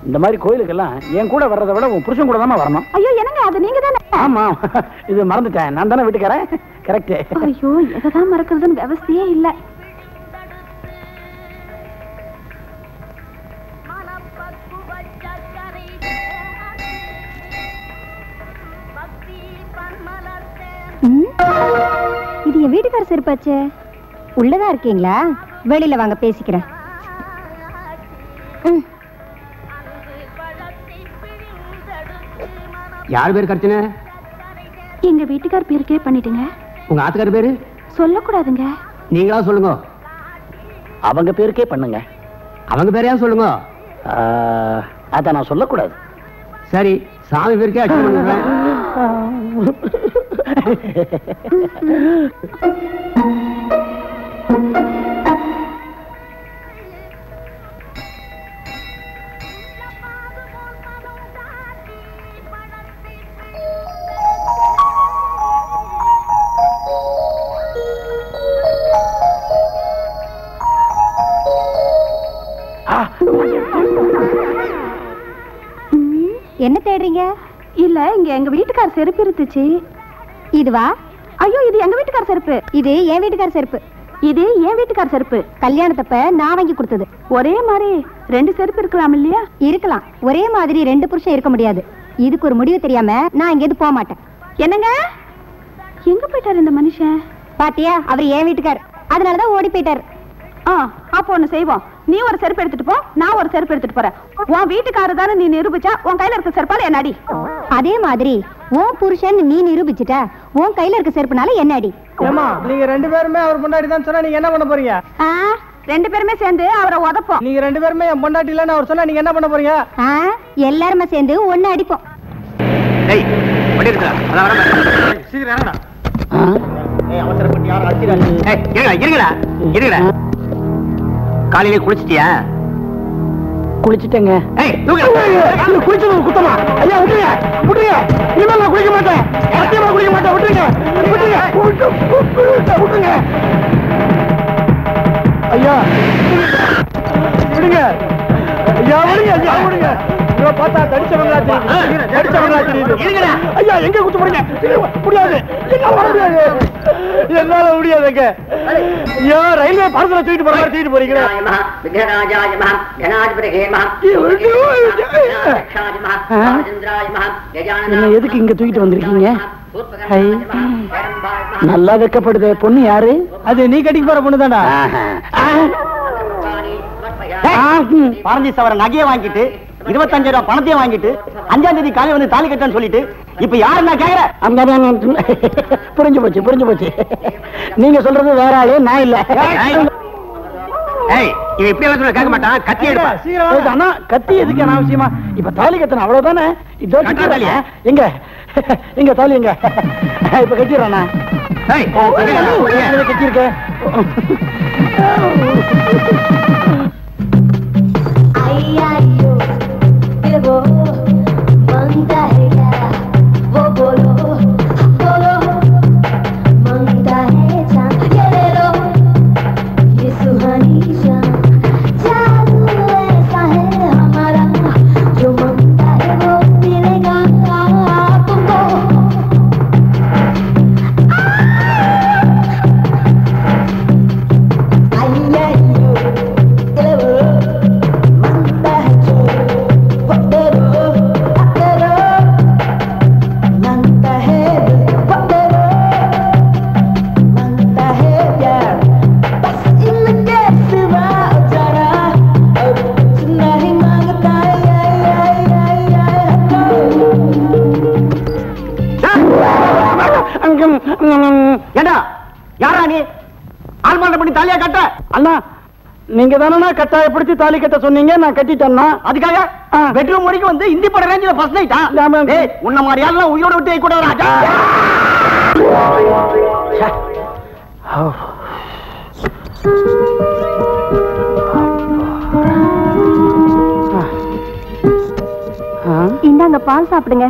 இந்த மாதிரி கோயிலுக்கெல்லாம் என் கூட வர்றதை விட உன் புருஷன் கூட தான் வரணும் ஐயோ என்னங்க அது நீங்க தானே ஆமா இது மறந்துட்டேன் நான் தானே வீட்டுக்காரன் கரெக்ட் ஐயோ எதான் மறக்கிறதுன்னு விவசாயே இல்ல ம்? இது என் வீட்டுக்கார செருப்பாச்சே உள்ளதா இருக்கீங்களா வெளியில வாங்க பேசிக்கிறேன் ம். யார் பேர் கடிச்சன எங்க வீட்டுக்கார் பேருக்கே பண்ணிட்டுங்க உங்க ஆத்துக்கார பேரு சொல்லக்கூடாதுங்க நீங்களா சொல்லுங்க அவங்க பேருக்கே பண்ணுங்க அவங்க பேரையா சொல்லுங்க ஆஹ், அத நான் சொல்லக்கூடாது சரி சாமி பேருக்கே அடிச்சு பண்ணுறேன் ம், என்ன தேடுறீங்க இல்ல இங்க எங்க வீட்டுக்கார் செருப்பு இருந்துச்சு இதுவா ஐயோ இது எங்க வீட்டுக்கார் செருப்பு இது என் வீட்டுக்கார செருப்பு இது என் வீட்டுக்கார் செருப்பு கல்யாணத்தப்ப நான் வாங்கி கொடுத்தது ஒரே மாதிரி ரெண்டு செருப்பு இருக்கலாம் இல்லையா இருக்கலாம் ஒரே மாதிரி ரெண்டு புருஷன் இருக்க முடியாது இதுக்கு ஒரு முடிவு தெரியாம நான் எங்கேயும் போக மாட்டேன் என்னங்க எங்க போயிட்டாரு இந்த மனுஷன் பாத்தியா அவர் என் வீட்டுக்கார் அதனாலதான் ஓடி போயிட்டாரு ஆ அப்போ ஒண்ணு செய்வோம் நீ ஒரு செருப்பு எடுத்துட்டு போ நான் ஒரு செருப்பு எடுத்துட்டு போறேன் உன் வீட்டுக்காரர் தானே நீ நிரூபிச்சா உன் கையில இருக்க செருப்பால என்ன அடி அதே மாதிரி உன் புருஷன் நீ நிரூபிச்சுட்ட உன் கையில இருக்க செருப்புனால என்ன அடி ஏமா நீங்க ரெண்டு பேருமே அவர் பொண்டாட்டி தான் சொன்னா நீங்க என்ன பண்ண போறீங்க ஆ, ரெண்டு பேருமே சேர்ந்து அவரை உதப்போம் நீங்க ரெண்டு பேருமே என் பொண்டாட்டி இல்லன்னு அவர் சொன்னா நீங்க என்ன பண்ண போறீங்க ஆ, எல்லாருமே சேர்ந்து ஒண்ணு அடிப்போம் ஏய் வண்டி எடுத்துடா அதான் வர சீக்கிரம் இறங்கடா அவசரப்பட்டு யாரும் அடிக்கிறாங்க ஏய் இருங்கடா இருங்கடா இருங்கடா காலையிலே குளிச்சிட்டியா குளிச்சுட்டேங்க ஏய் தூக்கு குளிச்சது குத்தமா ஐயா விட்டுருங்க விட்டுருங்க இனிமேல் நான் குளிக்க மாட்டேன் சத்தியமா குளிக்க மாட்டேன் விட்டுருங்க விட்டுருங்க விட்டு- விட்டுருங்க ஐயா விடுங்க ஐயா விடுங்க ஐயா விடுங்க இவரை பார்த்தா தடிச்சவங்களா தெரியுது தடிச்சவங்களா தெரியுது இருங்கடா. ஐயா எங்க குத்த போறீங்க முடியாது என்னால வர முடியாது என்னால முடியாதுங்க ஐயா ரயில்வே பாரத்துல தூக்கிட்டு போற மாதிரி தூக்கிட்டு போறீங்களே விக்னராஜாய மகா கணாதிபதியே என்ன எதுக்கு இங்க தூக்கிட்டு வந்திருக்கீங்க ஹை. நல்லா வைக்கப்படுது பொண்ணு யாரு அது நீ கட்டிக்கு போற பொண்ணு தான்டா பாரஞ்சி சவர நகையை வாங்கிட்டு இருபத்தஞ்சு ரூபாய் பணத்தையும் வாங்கிட்டு அஞ்சாம் தேதி காலையில வந்து தாலி கட்டன்னு சொல்லிட்டு இப்ப யாரு நான் கேக்குறேன் அந்த புரிஞ்சு போச்சு புரிஞ்சு போச்சு நீங்க சொல்றது வேற ஆளு நான் இல்ல ஏய் இவன் இப்படி எல்லாம் சொல்ல கேட்க மாட்டான் கத்தி எடுப்பா ஏய், அண்ணா கத்தி எதுக்கு அனாவசியமா இப்ப தாலி கட்டணும் அவ்வளவுதானே இதோ கட்டா கட்டிடுறேன். தாலியா? எங்க எங்க தாலி எங்க இப்ப கட்டிடுறேண்ணா ஏய், கட்டியிருக்கேன் ஏண்டா யாரா நீ ஆல்மாண்ட பண்ணி தாலியா கட்ட அண்ணா நீங்க தானே கட்டாயப்படுத்தி தாலி கட்ட சொன்னீங்க நான் கட்டிட்டேன்னா அதுக்காக பெட்ரூம் வரைக்கும் வந்து இந்தி பட ரேஞ்சில ஃபர்ஸ்ட் நைட்டா ஆமா. டேய் உன்ன மாதிரி யாரெல்லாம் உயிரோட விட்டு வைக்க கூடாது ராஜா இந்தாங்க பால் சாப்பிடுங்க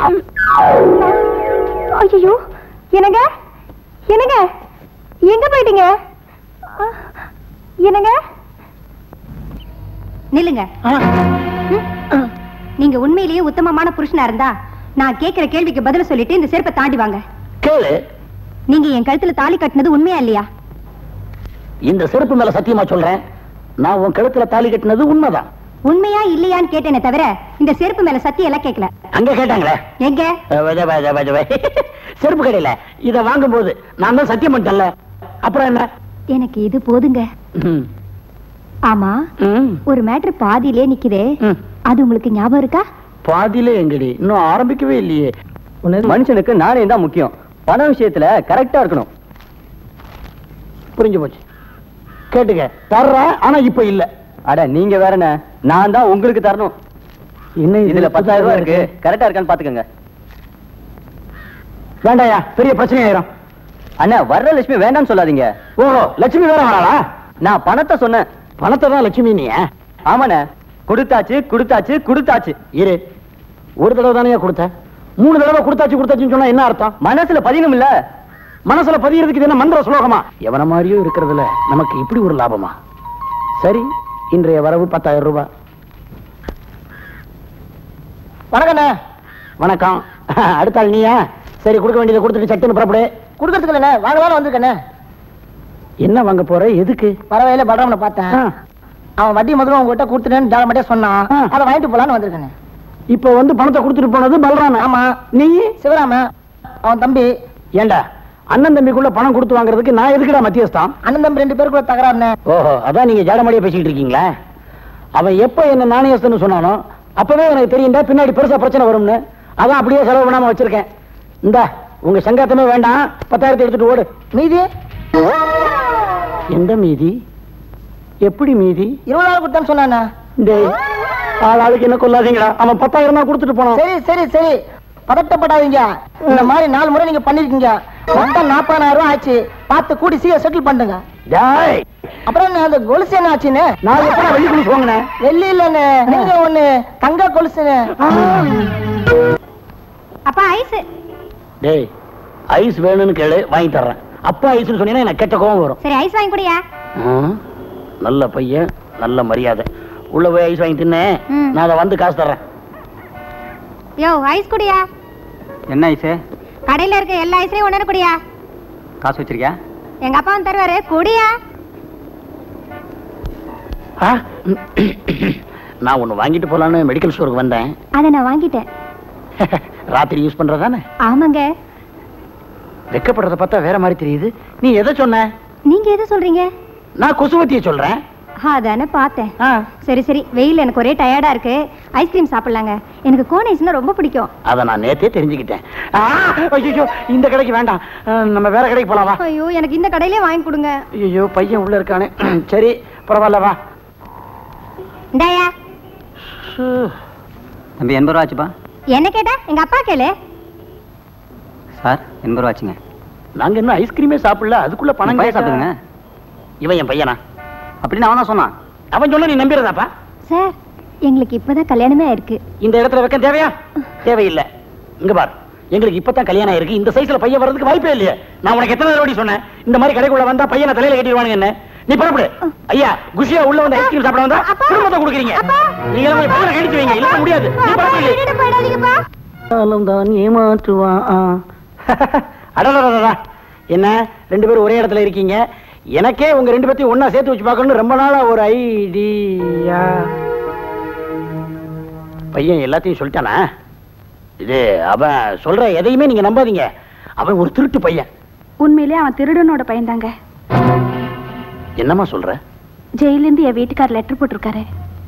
ஐயோ என்னங்க என்னங்க எங்க போயிட்டீங்க அ, என்னங்க நில்லுங்க ம், நீங்க உண்மையிலேயே உத்தமமான புருஷனா இருந்தா நான் கேக்குற கேள்விக்கு பதில் சொல்லிட்டு இந்த செருப்பை தாண்டி வாங்க கேளு நீங்க என் கழுத்துல தாலி கட்டினது உண்மையா இல்லையா இந்த செருப்பு மேல சத்தியமா சொல்றேன் நான் உன் கழுத்துல தாலி கட்டினது உண்மைதான் உண்மையா இல்லையான்னு கேட்டேனே தவிர இந்த செருப்பு மேல சத்தியம் எல்லாம் கேட்கல அங்க கேட்டாங்களே எங்க அஹ் வஜ, வஜ, வஜ, வஜ. செருப்பு கடையில இத வாங்கும் போது நான் தான் சத்தியம் பண்ணிட்டேன்ல அப்புறம் என்ன எனக்கு இது போதுங்க ம். ஆமா ம். ஒரு மேட்ரு பாதியிலே நிக்குதே ம். அது உங்களுக்கு ஞாபகம் இருக்கா பாதியிலே எங்கடி இன்னும் ஆரம்பிக்கவே இல்லையே மனுஷனுக்கு நாணயம் தான் முக்கியம் பண விஷயத்துல கரெக்டா இருக்கணும் புரிஞ்சு போச்சு கேட்டுக்க தர்றேன் ஆனா இப்ப இல்ல அட நீங்க வேறண்ணே நான் தான் உங்களுக்கு தரணும் என்ன இதுல பத்தாயிரம் ரூபாய் இருக்கு கரெக்டா இருக்கான்னு பாத்துக்கோங்க வேண்டாயா பெரிய பிரச்சனை ஆயிரும் அண்ணா வரலட்சுமி வேண்டாம்னு சொல்லாதீங்க ஓஹோ லட்சுமி வேற வராளா நான் பணத்தை சொன்னேன் பணத்தை தான் லட்சுமி நீ ஆமாண்ணே கொடுத்தாச்சு கொடுத்தாச்சு கொடுத்தாச்சு இரு ஒரு தடவை தானே கொடுத்த மூணு தடவை கொடுத்தாச்சு கொடுத்தாச்சுன்னு சொன்னா என்ன அர்த்தம் மனசுல பதியணும் இல்ல மனசுல பதியறதுக்கு இது என்ன மந்திர சுலோகமா எவன மாதிரியும் இருக்கிறதுல நமக்கு இப்படி ஒரு லாபமா சரி இன்றைய வரவு பத்தாயிரம் ரூபாய் வணக்கண்ணே வணக்கம் அடுத்த ஆள் நீயா சரி கொடுக்க வேண்டியதை கொடுத்துட்டு சட்டுன்னு புறப்படு கொடுக்கறதுக்கு இல்லைண்ணே வாங்கலாம்னு வந்திருக்கண்ணே என்ன வாங்க போற எதுக்கு பரவாயில்ல பலராமனை பார்த்தேன் ஆ, அவன் வட்டி முதல்ல உங்ககிட்ட கொடுத்துட்டேன்னு ஜால மட்டும் சொன்னான் ஆ. அதை வாங்கிட்டு போலான்னு வந்திருக்கேண்ணே இப்ப வந்து பணத்தை கொடுத்துட்டு போனது பல்ராம ஆமா நீ சிவராம அவன் தம்பி ஏண்டா அண்ணன் தம்பிக்குள்ள பணம் கொடுத்து வாங்குறதுக்கு நான் எதுக்குடா மத்தியஸ்தான் அண்ணன் தம்பி ரெண்டு பேருக்குள்ள தகராறுண்ணே ஓஹோ அதான் நீங்க ஜாடமாடியா பேசிக்கிட்டு இருக்கீங்களா அவன் எப்ப என்ன நாணயஸ்தன்னு சொன்னானோ அப்பவே எனக்கு தெரியும்டா பின்னாடி பெருசா பிரச்சனை வரும்னு அதான் அப்படியே செலவு பண்ணாம வச்சிருக்கேன் இந்தா உங்க சங்காத்தமே வேண்டாம் பத்தாயிரத்தை எடுத்துட்டு ஓடு மீதி எந்த மீதி எப்படி மீதி இருபதாயிரம் கொடுத்தேன்னு சொன்னானே டேய் ஆள் ஆளுக்கு என்ன கொல்லாதீங்கடா அவன் பத்தாயிரம் தான் கொடுத்துட்டு போனான் சரி சரி சரி பதட்டப்படாதீங்க இந்த மாதிரி நாலு முறை நீங்க பண்ணிருக்கீங்க மொத்தம் நாற்பதாயிரம் ரூபாய் ஆச்சு பார்த்து கூடி சீக்கிரம் செட்டில் பண்ணுங்க டேய் அப்புறம் என்ன அந்த கொலுசு என்ன ஆச்சுன்னு நான் எப்ப வெள்ளி கொலுசு வாங்கினேன் வெள்ளி இல்லன்னு நீங்க ஒண்ணு தங்க கொலுசுன்னு அப்பா ஐஸ் டேய் ஐஸ் வேணும்னு கேளு வாங்கி தர்றேன் அப்பா ஐஸ்னு சொன்னீங்கன்னா எனக்கு கெட்ட கோவம் வரும் சரி ஐஸ் வாங்கி குடியா ம், நல்ல பையன் நல்ல மரியாதை உள்ள போய் ஐஸ் வாங்கி தின்னு ம். நான் அதை வந்து காசு தர்றேன் யோ ஐஸ் குடியா என்ன ஐசு கடையில இருக்க எல்லா ஐஸ்லயும் ஒண்ணு குடியா காசு வச்சிருக்கியா எங்க அப்பா வந்து தருவாரு குடியா ஆ, நான் ஒன்னு வாங்கிட்டு போலான்னு மெடிக்கல் ஸ்டோருக்கு வந்தேன் அதை நான் வாங்கிட்டேன் ராத்திரி யூஸ் பண்றதானே ஆமாங்க வெக்கப்படுறத பார்த்தா வேற மாதிரி தெரியுது நீ எதை சொன்ன நீங்க எது சொல்றீங்க நான் கொசுவத்திய சொல்றேன் அதானே பார்த்தேன் ஆ, சரி சரி வெயில் எனக்கு ஒரே டயர்டா இருக்கு ஐஸ்கிரீம் சாப்பிடலாங்க எனக்கு கோன் ஐஸ்னா ரொம்ப பிடிக்கும் அதை நான் நேத்தே தெரிஞ்சுக்கிட்டேன் ஆ, ஐயையோ, இந்த கடைக்கு வேண்டாம் ஆ, நம்ம வேற கடைக்கு போலாம் வா ஐயோ எனக்கு இந்த கடையிலே வாங்கி கொடுங்க ஐயோ பையன் உள்ள இருக்கானே சரி பரவாயில்ல வா இந்தாயா சு. தம்பி எண்பது ரூபா ஆச்சுப்பா என்ன கேட்டா எங்க அப்பா கேளு சார் எண்பது ரூபா ஆச்சுங்க நாங்க இன்னும் ஐஸ்கிரீமே சாப்பிடல அதுக்குள்ள பணம் பையன் கேட்டா- சாப்பிடுங்க இவன் என் பையனா அப்படின்னு அவன் தான் சொன்னான் அவன் சொன்ன நீ நம்பிடுறதாப்பா சார் எங்களுக்கு இப்பதான் கல்யாணமே ஆயிருக்கு இந்த இடத்துல வெக்கம் தேவையா தேவையில்லை இங்க பார் எங்களுக்கு இப்பதான் கல்யாணம் இருக்கு இந்த சைஸ்ல பையன் வர்றதுக்கு வாய்ப்பே இல்லையே நான் உனக்கு எத்தனை தடவை சொன்னேன் இந்த மாதிரி கடைக்குள்ள வந்தா பையனை தலையில கட்டிடுவானுங்க என்ன நீ புறப்படு ஐயா குஷியா உள்ள வந்து ஐஸ்கிரீம் சாப்பிட வந்தா குடும்பத்தை கொடுக்குறீங்க நீங்க எல்லாம் போய் பையனை கழிச்சு வைங்க இல்ல முடியாது நீ புறப்படு போயிடாதீங்கப்பா காலம் தான் ஏமாற்றுவான் ஆ. அடடடடடா. என்ன ரெண்டு பேரும் ஒரே இடத்துல இருக்கீங்க எனக்கே உங்க ரெண்டு பேத்தையும் ஒண்ணா சேர்த்து வச்சு பார்க்கணும்னு ரொம்ப நாளா ஒரு ஐடியா பையன் எல்லாத்தையும் சொல்லிட்டானா இது அவன் சொல்ற எதையுமே நீங்க நம்பாதீங்க அவன் ஒரு திருட்டு பையன் உண்மையிலே அவன் திருடனோட பையன்தாங்க என்னம்மா சொல்ற ஜெயிலிருந்து என் வீட்டுக்கார் லெட்டர் போட்டிருக்காரு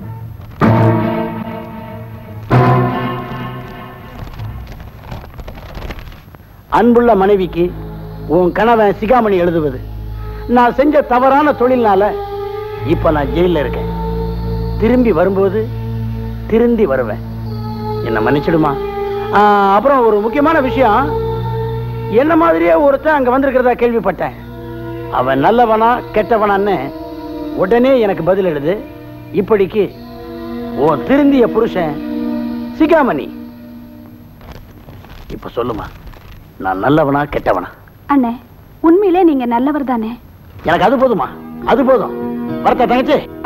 அன்புள்ள மனைவிக்கு உன் கணவன் சிகாமணி எழுதுவது நான் செஞ்ச தவறான தொழில்னால இப்ப நான் ஜெயில இருக்கேன் திரும்பி வரும்போது திருந்தி வருவேன் என்ன மன்னிச்சிடுமா ஆ, அப்புறம் ஒரு முக்கியமான விஷயம் என்ன மாதிரியே ஒருத்தன் அங்க வந்திருக்கிறதா கேள்விப்பட்டேன் அவன் நல்லவனா கெட்டவனான்னு உடனே எனக்கு பதில் எழுது இப்படிக்கு உன் திருந்திய புருஷன் சிகாமணி இப்ப சொல்லுமா நான் நல்லவனா கெட்டவனா அண்ணே உண்மையிலே நீங்க நல்லவர் தானே எனக்கு அது போதுமா அது போதும் வரத்த தங்கச்சி